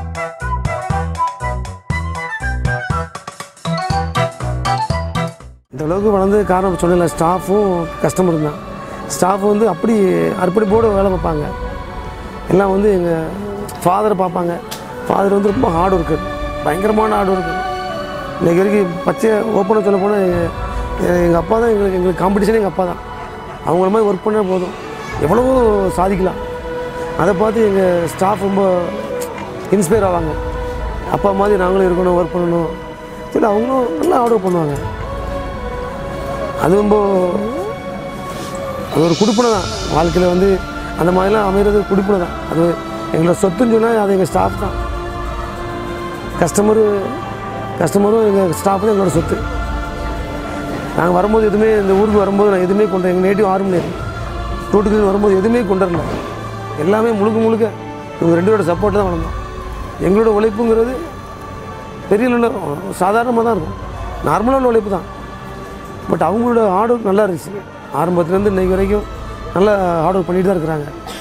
இந்த அளவுக்கு வளர்ந்தது காரணம் சொன்னல ஸ்டாஃபும் கஸ்டமரும் தான் ஸ்டாஃப் வந்து அப்படி அர்ப்பணிப்போடு வேலை பார்ப்பாங்க எல்லாம் வந்து எங்கள் ஃபாதரை பார்ப்பாங்க ஃபாதர் வந்து ரொம்ப ஹார்ட் ஒர்க்கர் பயங்கரமான ஹார்ட் ஒர்க்கர் இன்றைக்கி வரைக்கும் பச்சை ஓப்பனாக சொல்ல போனால் எங்கள் எங்கள் அப்பா தான் எங்களுக்கு எங்களுக்கு காம்படிஷனே எங்கள் அப்பா தான் அவங்கள மாதிரி ஒர்க் பண்ணால் போதும் எவ்வளவோ சாதிக்கலாம் அதை பார்த்து எங்கள் ஸ்டாஃப் ரொம்ப இன்ஸ்பயர் ஆவாங்க அப்பா மாதிரி நாங்களும் இருக்கணும் ஒர்க் பண்ணணும் சரி அவங்களும் நல்லா ஆர்டர் பண்ணுவாங்க அது ரொம்ப அது ஒரு குடுப்பினை தான் வாழ்க்கையில் வந்து அந்த மாதிரிலாம் அமைகிறது குடுப்பினை தான் அது எங்களோட சொத்துன்னு சொன்னால் அது எங்கள் ஸ்டாஃப் தான் கஸ்டமரு கஸ்டமரும் எங்கள் ஸ்டாஃப் தான் எங்களோட சொத்து நாங்கள் வரும்போது எதுவுமே இந்த ஊருக்கு வரும்போது நான் எதுவுமே கொண்டு எங்கள் நேட்டிவ் ஆர்மினேர் டூட்டுக்கு வரும்போது எதுவுமே கொண்டு வரல எல்லாமே முழுக்க முழுக்க இவங்க ரெண்டு பேரோட சப்போர்ட் தான் வளர்ந்தோம் எங்களோட உழைப்புங்கிறது பெரிய லெவலில் சாதாரணமாக தான் இருக்கும் நார்மலான உழைப்பு தான் பட் அவங்களோட ஹார்ட் ஒர்க் நல்லா இருந்துச்சு ஆரம்பத்துலேருந்து இன்னைக்கு வரைக்கும் நல்லா ஹார்ட் ஒர்க் பண்ணிட்டு தான் இருக்கிறாங்க